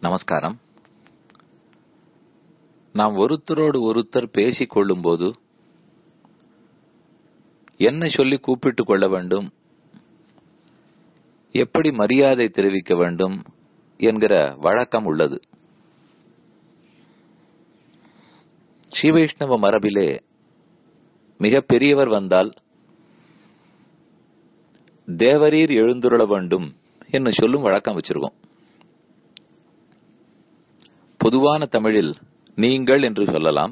நமஸ்காரம் நாம் ஒருத்தரோடு ஒருத்தர் பேசிக் கொள்ளும்போது என்ன சொல்லி கூப்பிட்டுக் கொள்ள வேண்டும் எப்படி மரியாதை தெரிவிக்க வேண்டும் என்கிற வழக்கம் உள்ளது ஸ்ரீவைஷ்ணவ மரபிலே மிக பெரியவர் வந்தால் தேவரீர் எழுந்துருள வேண்டும் என்று சொல்லும் வழக்கம் வச்சிருக்கோம் பொதுவான தமிழில் நீங்கள் என்று சொல்லலாம்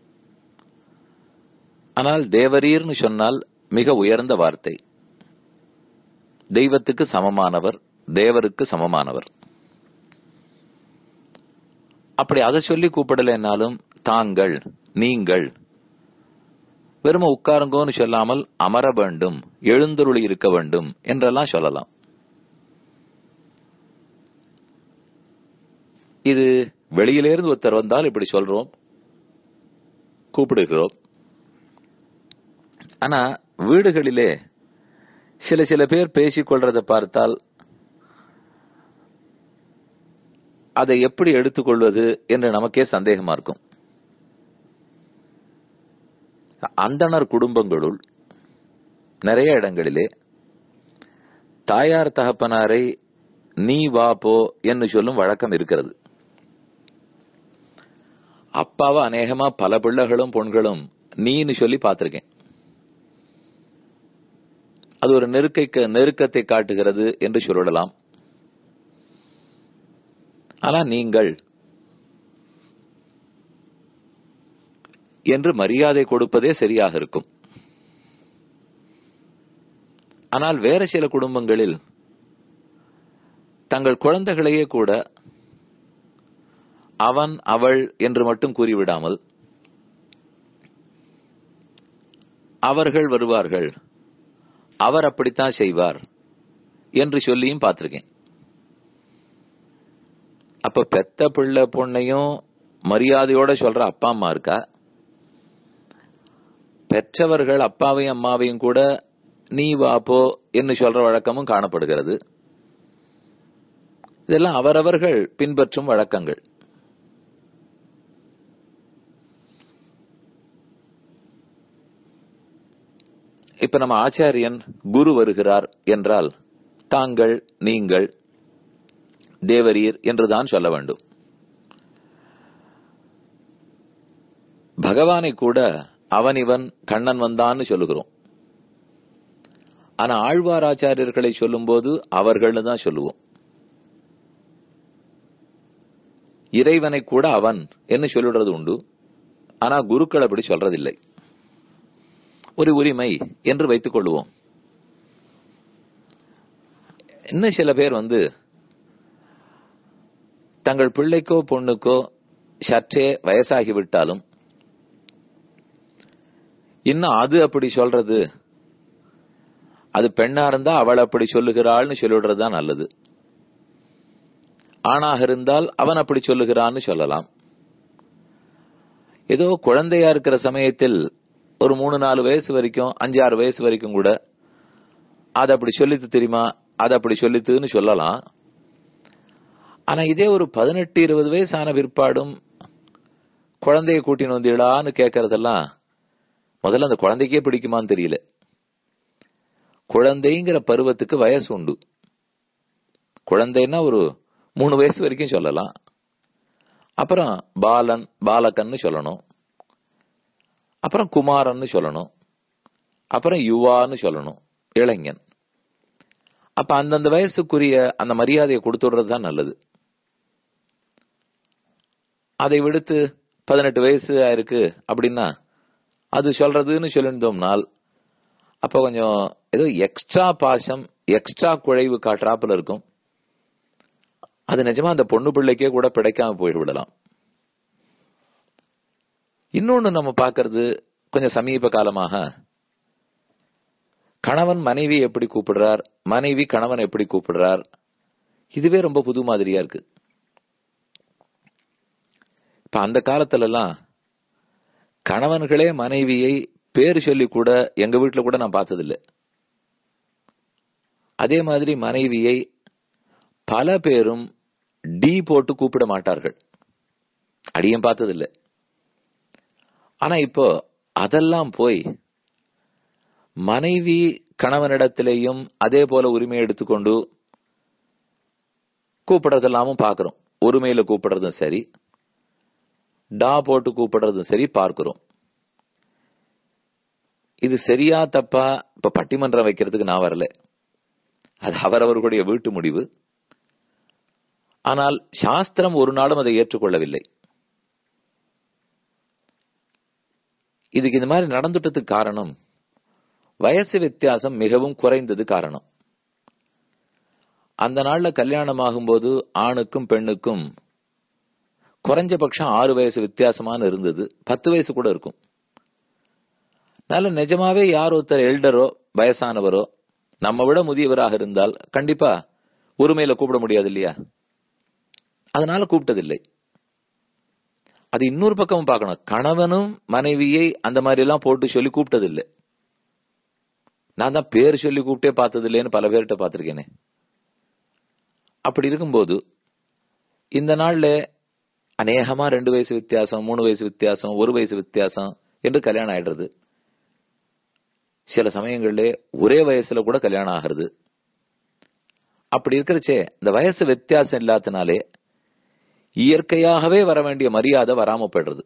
ஆனால் தேவரீர்னு சொன்னால் மிக உயர்ந்த வார்த்தை தெய்வத்துக்கு சமமானவர் தேவருக்கு சமமானவர் அப்படி அதை சொல்லி கூப்பிடலைன்னாலும் தாங்கள் நீங்கள் வெறும உட்காருங்கோன்னு சொல்லாமல் அமர வேண்டும் எழுந்தருளி இருக்க வேண்டும் என்றெல்லாம் சொல்லலாம் இது வெளியிலிருந்து ஒருத்தர் வந்தால் இப்படி சொல்றோம் கூப்பிடுகிறோம் ஆனா வீடுகளிலே சில சில பேர் பேசிக் கொள்றதை பார்த்தால் அதை எப்படி எடுத்துக்கொள்வது என்று நமக்கே சந்தேகமா இருக்கும் அந்தனர் குடும்பங்களுள் நிறைய இடங்களிலே தாயார் தகப்பனாரை நீ வா போ என்று சொல்லும் வழக்கம் இருக்கிறது அப்பாவை அநேகமா பல பிள்ளைகளும் பொண்களும் நீன்னு சொல்லி பார்த்திருக்கேன் அது ஒரு நெருக்கை நெருக்கத்தை காட்டுகிறது என்று சொல்லலாம் ஆனா நீங்கள் என்று மரியாதை கொடுப்பதே சரியாக இருக்கும் ஆனால் வேற சில குடும்பங்களில் தங்கள் குழந்தைகளையே கூட அவன் அவள் என்று மட்டும் கூறிவிடாமல் அவர்கள் வருவார்கள் அவர் அப்படித்தான் செய்வார் என்று சொல்லியும் பார்த்திருக்கேன் அப்ப பெத்த பிள்ளை பொண்ணையும் மரியாதையோட சொல்ற அப்பா அம்மா இருக்கா பெற்றவர்கள் அப்பாவையும் அம்மாவையும் கூட நீ வாப்போ என்று சொல்ற வழக்கமும் காணப்படுகிறது இதெல்லாம் அவரவர்கள் பின்பற்றும் வழக்கங்கள் இப்ப நம்ம ஆச்சாரியன் குரு வருகிறார் என்றால் தாங்கள் நீங்கள் தேவரீர் என்றுதான் சொல்ல வேண்டும் பகவானை கூட அவன் இவன் கண்ணன் வந்தான்னு சொல்லுகிறோம் ஆனா ஆழ்வார் ஆச்சாரியர்களை சொல்லும்போது அவர்கள்னு தான் சொல்லுவோம் இறைவனை கூட அவன் என்று சொல்லிடுறது உண்டு ஆனா குருக்கள் அப்படி சொல்றதில்லை ஒரு உரிமை என்று வைத்துக் கொள்வோம் இன்னும் சில பேர் வந்து தங்கள் பிள்ளைக்கோ பொண்ணுக்கோ சற்றே வயசாகிவிட்டாலும் இன்னும் அது அப்படி சொல்றது அது பெண்ணா இருந்தா அவள் அப்படி சொல்லுகிறாள்னு சொல்லிடுறது தான் நல்லது ஆணாக இருந்தால் அவன் அப்படி சொல்லுகிறான்னு சொல்லலாம் ஏதோ குழந்தையா இருக்கிற சமயத்தில் ஒரு மூணு நாலு வயசு வரைக்கும் அஞ்சாறு வயசு வரைக்கும் கூட அது அப்படி சொல்லித்து தெரியுமா அது அப்படி சொல்லித்துன்னு சொல்லலாம் ஆனா இதே ஒரு பதினெட்டு இருபது வயசு ஆன பிற்பாடும் குழந்தைய கூட்டின்னு வந்தீங்களான்னு கேட்கறதெல்லாம் முதல்ல அந்த குழந்தைக்கே பிடிக்குமான்னு தெரியல குழந்தைங்கிற பருவத்துக்கு வயசு உண்டு குழந்தைன்னா ஒரு மூணு வயசு வரைக்கும் சொல்லலாம் அப்புறம் பாலன் பாலகன்னு சொல்லணும் அப்புறம் குமாரன்னு சொல்லணும் அப்புறம் யுவான்னு சொல்லணும் இளைஞன் அப்ப அந்தந்த வயசுக்குரிய அந்த மரியாதையை கொடுத்துடுறது தான் நல்லது அதை விடுத்து பதினெட்டு வயசு ஆயிருக்கு அப்படின்னா அது சொல்றதுன்னு சொல்லியிருந்தோம்னால் அப்ப கொஞ்சம் ஏதோ எக்ஸ்ட்ரா பாசம் எக்ஸ்ட்ரா குழைவு காட்டுறாப்புல இருக்கும் அது நிஜமா அந்த பொண்ணு பிள்ளைக்கே கூட பிடைக்காம போயிட்டு விடலாம் இன்னொன்னு நம்ம பாக்குறது கொஞ்சம் சமீப காலமாக கணவன் மனைவி எப்படி கூப்பிடுறார் மனைவி கணவன் எப்படி கூப்பிடுறார் இதுவே ரொம்ப புது மாதிரியா இருக்கு இப்ப அந்த காலத்துல எல்லாம் கணவன்களே மனைவியை பேர் சொல்லி கூட எங்க வீட்டுல கூட நான் பார்த்ததில்லை அதே மாதிரி மனைவியை பல பேரும் டி போட்டு கூப்பிட மாட்டார்கள் அடியும் பார்த்ததில்ல ஆனா இப்போ அதெல்லாம் போய் மனைவி கணவனிடத்திலேயும் அதே போல உரிமை எடுத்துக்கொண்டு கூப்பிடுறதெல்லாமும் பார்க்கிறோம் ஒருமையில கூப்பிடுறதும் சரி டா போட்டு கூப்பிடுறதும் சரி பார்க்கிறோம் இது சரியா தப்பா இப்ப பட்டிமன்றம் வைக்கிறதுக்கு நான் வரல அது அவரவர்களுடைய வீட்டு முடிவு ஆனால் சாஸ்திரம் ஒரு நாளும் அதை ஏற்றுக்கொள்ளவில்லை இதுக்கு இந்த மாதிரி நடந்துட்டதுக்கு காரணம் வயசு வித்தியாசம் மிகவும் குறைந்தது காரணம் அந்த நாள்ல கல்யாணம் ஆகும்போது ஆணுக்கும் பெண்ணுக்கும் குறைஞ்சபட்சம் ஆறு வயசு வித்தியாசமான இருந்தது பத்து வயசு கூட இருக்கும் அதனால நிஜமாவே யார் ஒருத்தர் எல்டரோ வயசானவரோ நம்ம விட முதியவராக இருந்தால் கண்டிப்பா உரிமையில கூப்பிட முடியாது இல்லையா அதனால கூப்பிட்டதில்லை அது இன்னொரு பக்கம் பார்க்கணும் கணவனும் மனைவியை அந்த மாதிரி எல்லாம் போட்டு சொல்லி கூப்பிட்டதில்லை நான் தான் பேர் சொல்லி கூப்பிட்டே பார்த்தது இல்லைன்னு பல பேர்கிட்ட பார்த்திருக்கேனே அப்படி இருக்கும்போது இந்த நாள்ல அநேகமா ரெண்டு வயசு வித்தியாசம் மூணு வயசு வித்தியாசம் ஒரு வயசு வித்தியாசம் என்று கல்யாணம் ஆயிடுறது சில சமயங்கள்ல ஒரே வயசுல கூட கல்யாணம் ஆகிறது அப்படி இருக்கிறச்சே இந்த வயசு வித்தியாசம் இல்லாதனாலே இயற்கையாகவே வர வேண்டிய மரியாதை வராம போயிடுறது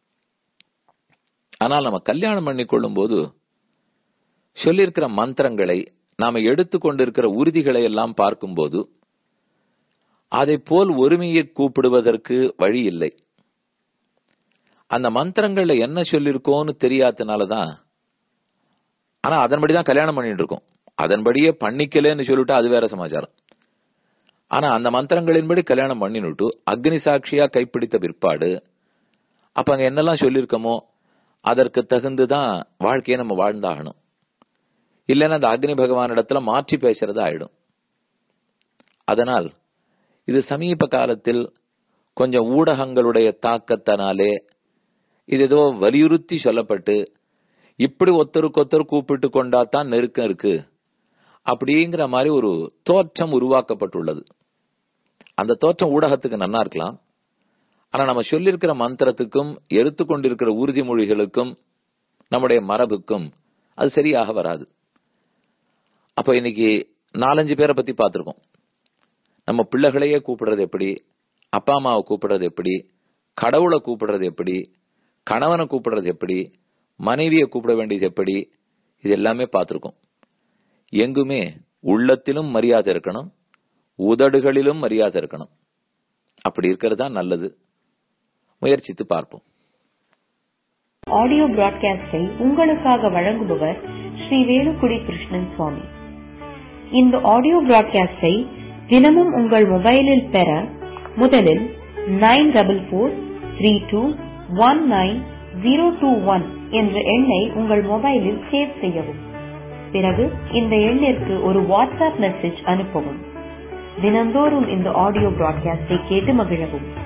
ஆனால் நம்ம கல்யாணம் பண்ணி கொள்ளும் போது சொல்லியிருக்கிற மந்திரங்களை நாம எடுத்துக்கொண்டிருக்கிற உறுதிகளை எல்லாம் பார்க்கும்போது அதை போல் ஒருமையை கூப்பிடுவதற்கு வழி இல்லை அந்த மந்திரங்கள்ல என்ன சொல்லியிருக்கோன்னு தெரியாதனாலதான் ஆனா அதன்படிதான் கல்யாணம் பண்ணிட்டு இருக்கோம் அதன்படியே பண்ணிக்கலன்னு சொல்லிட்டு அது வேற சமாச்சாரம் ஆனா அந்த மந்திரங்களின்படி கல்யாணம் பண்ணினுட்டு அக்னி சாட்சியா கைப்பிடித்த பிற்பாடு அப்ப அங்க என்னெல்லாம் சொல்லியிருக்கோமோ அதற்கு தகுந்துதான் வாழ்க்கையை நம்ம வாழ்ந்தாகணும் இல்லைன்னா அந்த அக்னி பகவான் இடத்துல மாற்றி பேசுறது ஆயிடும் அதனால் இது சமீப காலத்தில் கொஞ்சம் ஊடகங்களுடைய தாக்கத்தினாலே இது ஏதோ வலியுறுத்தி சொல்லப்பட்டு இப்படி ஒருத்தருக்கு ஒருத்தர் கூப்பிட்டு கொண்டா தான் நெருக்கம் இருக்கு அப்படிங்கிற மாதிரி ஒரு தோற்றம் உருவாக்கப்பட்டுள்ளது அந்த தோற்றம் ஊடகத்துக்கு நன்னா இருக்கலாம் ஆனா நம்ம சொல்லியிருக்கிற மந்திரத்துக்கும் எடுத்துக்கொண்டிருக்கிற உறுதிமொழிகளுக்கும் நம்முடைய மரபுக்கும் அது சரியாக வராது அப்ப இன்னைக்கு நாலஞ்சு பேரை பத்தி பார்த்திருக்கோம் நம்ம பிள்ளைகளையே கூப்பிடுறது எப்படி அப்பா அம்மாவை கூப்பிடுறது எப்படி கடவுளை கூப்பிடுறது எப்படி கணவனை கூப்பிடுறது எப்படி மனைவியை கூப்பிட வேண்டியது எப்படி இது எல்லாமே பார்த்திருக்கோம் எங்குமே உள்ளத்திலும் மரியாதை இருக்கணும் உதடுகளிலும் மரியாதை இருக்கணும் அப்படி இருக்கிறது தான் நல்லது முயற்சித்து பார்ப்போம் ஆடியோ பிராட்காஸ்டை உங்களுக்காக வழங்குபவர் ஸ்ரீ வேலுக்குடி கிருஷ்ணன் சுவாமி இந்த ஆடியோ பிராட்காஸ்டை தினமும் உங்கள் மொபைலில் பெற முதலில் nine double four three two one nine zero two one என்ற எண்ணை உங்கள் மொபைலில் சேவ் செய்யவும் பிறகு இந்த எண்ணிற்கு ஒரு வாட்ஸ்அப் மெசேஜ் அனுப்பவும் தினந்தோறும் இந்த ஆடியோ பிராட்காஸ்டை கேட்டு மகிழவும்